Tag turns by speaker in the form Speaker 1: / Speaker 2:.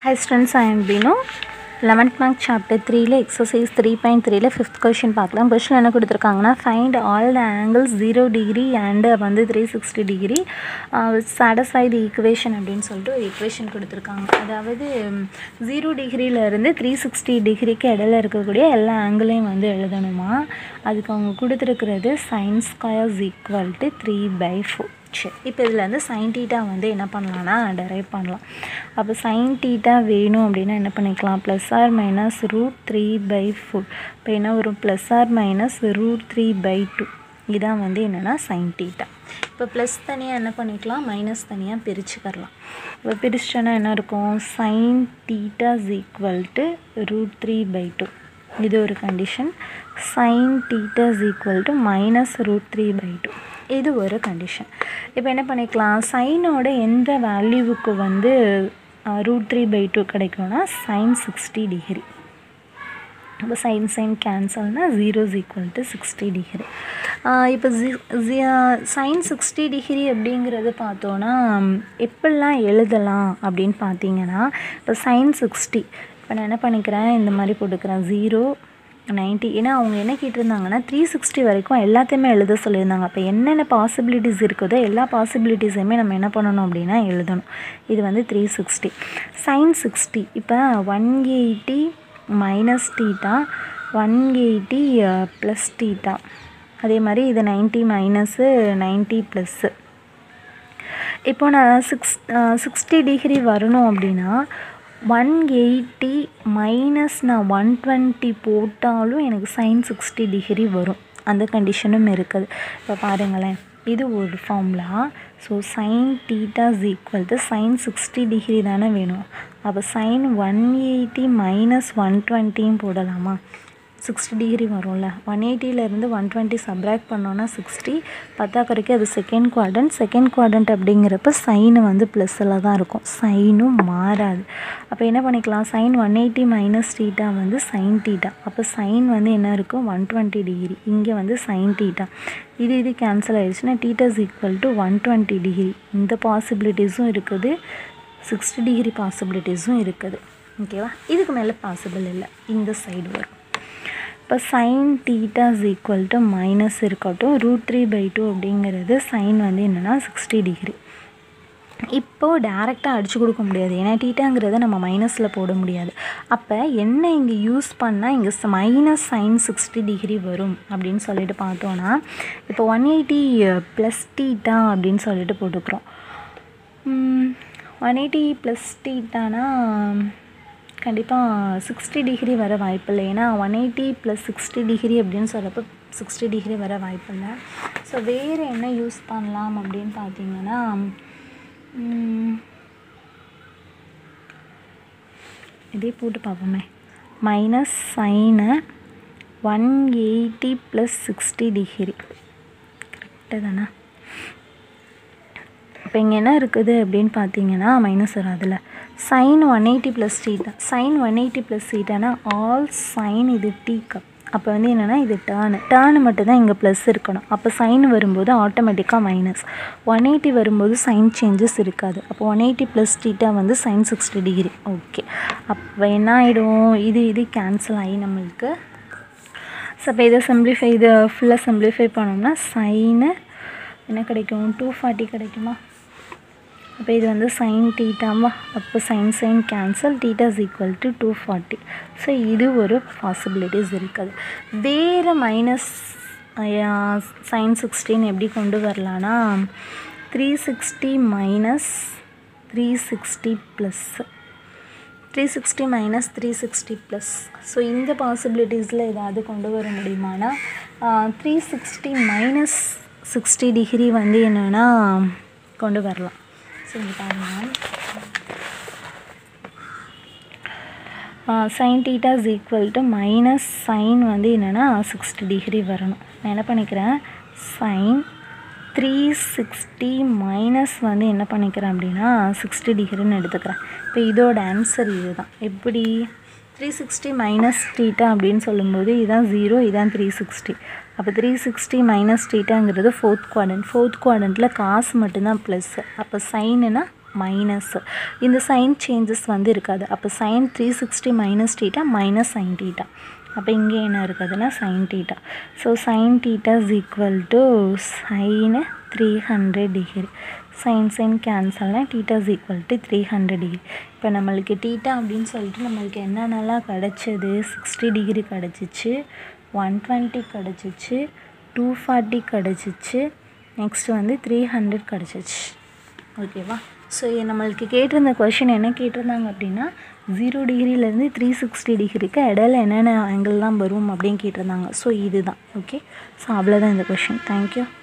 Speaker 1: Hi students, I am Binu. 11th mark chapter 3ல exercise three point த்ரீல fifth question பார்க்கலாம் question என்ன கொடுத்துருக்காங்கன்னா find all the angles zero degree and வந்து three sixty degree satisfy the equation அப்படின்னு சொல்லிட்டு ஒரு ஈக்குவேஷன் கொடுத்துருக்காங்க அதாவது ஜீரோ டிகிரியிலேருந்து த்ரீ சிக்ஸ்டி டிகிரிக்கு இடையில இருக்கக்கூடிய எல்லா ஆங்கிளையும் வந்து எழுதணுமா அதுக்கு அவங்க கொடுத்துருக்கிறது sine squares equal to three by four சரி இப்போ இதில் வந்து சைன் டீட்டா வந்து என்ன பண்ணலான்னா டெரைவ் பண்ணலாம் அப்போ சைன் டீட்டா வேணும் அப்படின்னா என்ன பண்ணிக்கலாம் plus or minus root three by four இப்போ என்ன வரும் plus or minus root three by two இதான் வந்து என்னென்னா சைன் டீட்டா இப்போ ப்ளஸ் தனியாக என்ன பண்ணிக்கலாம் மைனஸ் தனியாக பிரிச்சுக்கரலாம் இப்போ பிரிச்சிட்டோன்னா என்ன இருக்கும் sine theta is equal to root three by two இது ஒரு condition sine theta is equal to minus root three by two இது ஒரு கண்டிஷன் இப்போ என்ன பண்ணிக்கலாம் சைனோட எந்த வேல்யூவுக்கு வந்து ரூட் த்ரீ பை டூ கிடைக்கும்னா சைன் சிக்ஸ்டி டிகிரி இப்போ சைன் சைன் கேன்சல்னா zero is equal to sixty degree இப்போ ஜி சைன் சிக்ஸ்டி டிகிரி அப்படிங்கிறது பார்த்தோன்னா எப்படிலாம் எழுதலாம் அப்படின்னு பார்த்தீங்கன்னா இப்போ சைன் சிக்ஸ்டி இப்போ நான் என்ன பண்ணிக்கிறேன் இந்த மாதிரி போட்டுக்கிறேன் ஜீரோ நைன்ட்டி ஏன்னா அவங்க என்ன கேட்டிருந்தாங்கன்னா த்ரீ சிக்ஸ்டி வரைக்கும் எல்லாத்தையுமே எழுத சொல்லியிருந்தாங்க அப்போ என்னென்ன பாசிபிலிட்டிஸ் இருக்குதோ எல்லா பாசிபிலிட்டிஸையுமே நம்ம என்ன பண்ணணும் அப்படின்னா எழுதணும் இது வந்து த்ரீ சிக்ஸ்டி சைன் சிக்ஸ்டி இப்போ one eighty minus theta one eighty plus theta அதே மாதிரி இது நைன்ட்டி மைனஸு நைன்ட்டி ப்ளஸ்ஸு இப்போ நான் சிக்ஸ் சிக்ஸ்டி டிகிரி வரணும் அப்படின்னா ஒன் எயிட்டி மைனஸ் நான் ஒன் டுவெண்ட்டி போட்டாலும் எனக்கு சைன் சிக்ஸ்டி டிகிரி வரும் அந்த கண்டிஷனும் இருக்குது இப்போ பாருங்களேன் இது ஒரு formula so sine theta is equal to sine sixty degree தானே வேணும் அப்போ sine one eighty minus one டுவெண்ட்டியும் போடலாமா சிக்ஸ்டி டிகிரி வரும்ல ஒன் எயிட்டியிலேருந்து ஒன் டுவெண்ட்டி சப்ராக்ட் பண்ணோன்னா சிக்ஸ்டி பத்தாக்கரைக்கு அது செகண்ட் குவாட்ரண்ட் செகண்ட் குவாட்ரண்ட் அப்படிங்கிறப்ப சைனு வந்து ப்ளஸ்ஸில் தான் இருக்கும் சைனும் மாறாது அப்போ என்ன பண்ணிக்கலாம் sine one eighty minus theta வந்து சைன் டீட்டா அப்போ சைன் வந்து என்ன இருக்கும் ஒன் டுவெண்ட்டி டிகிரி இங்கே வந்து சைன் டீட்டா இது இது கேன்சல் ஆயிடுச்சுன்னா theta is equal to one twenty degree இந்த பாசிபிலிட்டிஸும் இருக்குது சிக்ஸ்டி டிகிரி பாசிபிலிட்டிஸும் இருக்குது ஓகேவா இதுக்கு மேலே பாசிபிள் இல்லை இந்த சைடு வரும் இப்போ sine theta is equal to minus இருக்கட்டும் ரூட் த்ரீ பை டூ அப்படிங்கிறது சைன் வந்து என்னென்னா சிக்ஸ்டி டிகிரி இப்போது டேரெக்டாக அடித்து கொடுக்க முடியாது ஏன்னா டீட்டாங்கிறத நம்ம மைனஸில் போட முடியாது அப்போ என்ன இங்கே யூஸ் பண்ணால் இங்கே மைனஸ் சைன் சிக்ஸ்டி டிகிரி வரும் அப்படின்னு சொல்லிட்டு பார்த்தோன்னா இப்போ ஒன் எயிட்டி ப்ளஸ் டீட்டா அப்படின்னு சொல்லிட்டு போட்டுக்கிறோம் ஒன் எயிட்டி ப்ளஸ் டீட்டானா கண்டிப்பாக சிக்ஸ்டி டிகிரி வர வாய்ப்பில்லை ஏன்னா one eighty plus sixty degree அப்படின்னு சொல்கிறப்ப சிக்ஸ்டி டிகிரி வர வாய்ப்பில்லை ஸோ வேறு என்ன யூஸ் பண்ணலாம் அப்படின்னு பார்த்தீங்கன்னா இதே போட்டு பார்ப்போமே minus sine one eighty plus sixty degree correct தானே இப்போ இங்கே என்ன இருக்குது அப்படின்னு பார்த்தீங்கன்னா மைனஸ் வரும் அதில் sine one eighty plus theta sine one eighty plus டீட்டானா ஆல் சைன் இது டீ கப் அப்போ வந்து என்னென்னா இது டேர்னு டேர்னு மட்டும்தான் இங்கே ப்ளஸ் இருக்கணும் அப்போ சைன் வரும்போது ஆட்டோமேட்டிக்காக மைனஸ் ஒன் எயிட்டி வரும்போது சைன் சேஞ்சஸ் இருக்காது அப்போ ஒன் எயிட்டி ப்ளஸ் டீட்டா வந்து சைன் சிக்ஸ்டி டிகிரி ஓகே அப்போ என்ன ஆகிடும் இது இது கேன்சல் ஆகி நம்மளுக்கு ஸோ அப்போ இதை சிம்பிளிஃபை இதை ஃபுல்லாக சிம்பிளிஃபை பண்ணோம்னா சைனு என்ன கிடைக்கும் டூ ஃபார்ட்டி கிடைக்குமா அப்போ இது வந்து சைன் டீட்டாவா அப்போ sine sine cancel theta is equal to two forty so இது ஒரு பாசிபிலிட்டிஸ் இருக்குது வேறு மைனஸ் சைன் சிக்ஸ்டின் எப்படி கொண்டு வரலான்னா three sixty minus three sixty plus three sixty minus three sixty plus so இந்த பாசிபிலிட்டிஸில் ஏதாவது கொண்டு வர முடியுமானா three sixty minus sixty degree வந்து என்னென்னா கொண்டு வரலாம் ஸோ இங்கே பாருங்கள் sine theta is equal to minus sine வந்து என்னென்னா சிக்ஸ்டி டிகிரி வரணும் நான் என்ன பண்ணிக்கிறேன் சைன் த்ரீ சிக்ஸ்டி மைனஸ் வந்து என்ன பண்ணிக்கிறேன் அப்படின்னா சிக்ஸ்டி டிகிரின்னு எடுத்துக்கிறேன் இப்போ இதோட ஆன்சர் இது தான் எப்படி த்ரீ சிக்ஸ்டி மைனஸ் டீட்டா அப்படின்னு சொல்லும்போது இதான் ஜீரோ இதான் த்ரீ சிக்ஸ்டி அப்போ த்ரீ சிக்ஸ்டி மைனஸ் டீட்டாங்கிறது ஃபோர்த் குவாட்ரண்ட் ஃபோர்த் குவாட்ரண்ட்டில் காசு மட்டும்தான் ப்ளஸ்ஸு அப்போ சைனுனா மைனஸ் இந்த சைன் சேஞ்சஸ் வந்து இருக்காது அப்போ sine three sixty minus theta minus sine theta அப்போ இங்கே என்ன இருக்குதுன்னா sine theta so sine theta is equal to sine three hundred degree sine sine கேன்சல்னா theta is equal to three hundred degree இப்போ நம்மளுக்கு டீட்டா அப்படின்னு சொல்லிட்டு நம்மளுக்கு என்னென்னலாம் கிடச்சது சிக்ஸ்டி டிகிரி கிடச்சிச்சு ஒன் டுவெண்ட்டி கிடச்சிச்சு டூ ஃபார்ட்டி கிடச்சிச்சு நெக்ஸ்ட்டு வந்து த்ரீ ஹண்ட்ரட் கிடச்சிச்சு ஓகேவா ஸோ நம்மளுக்கு கேட்டிருந்த கொஷின் என்ன கேட்டிருந்தாங்க அப்படின்னா ஜீரோ டிகிரிலேருந்து த்ரீ சிக்ஸ்டி டிகிரிக்கு இடையில என்னென்ன ஆங்கிள்லாம் வரும் அப்படின்னு கேட்டிருந்தாங்க ஸோ இதுதான் ஓகே ஸோ அவ்வளோதான் இந்த கொஷின் தேங்க்யூ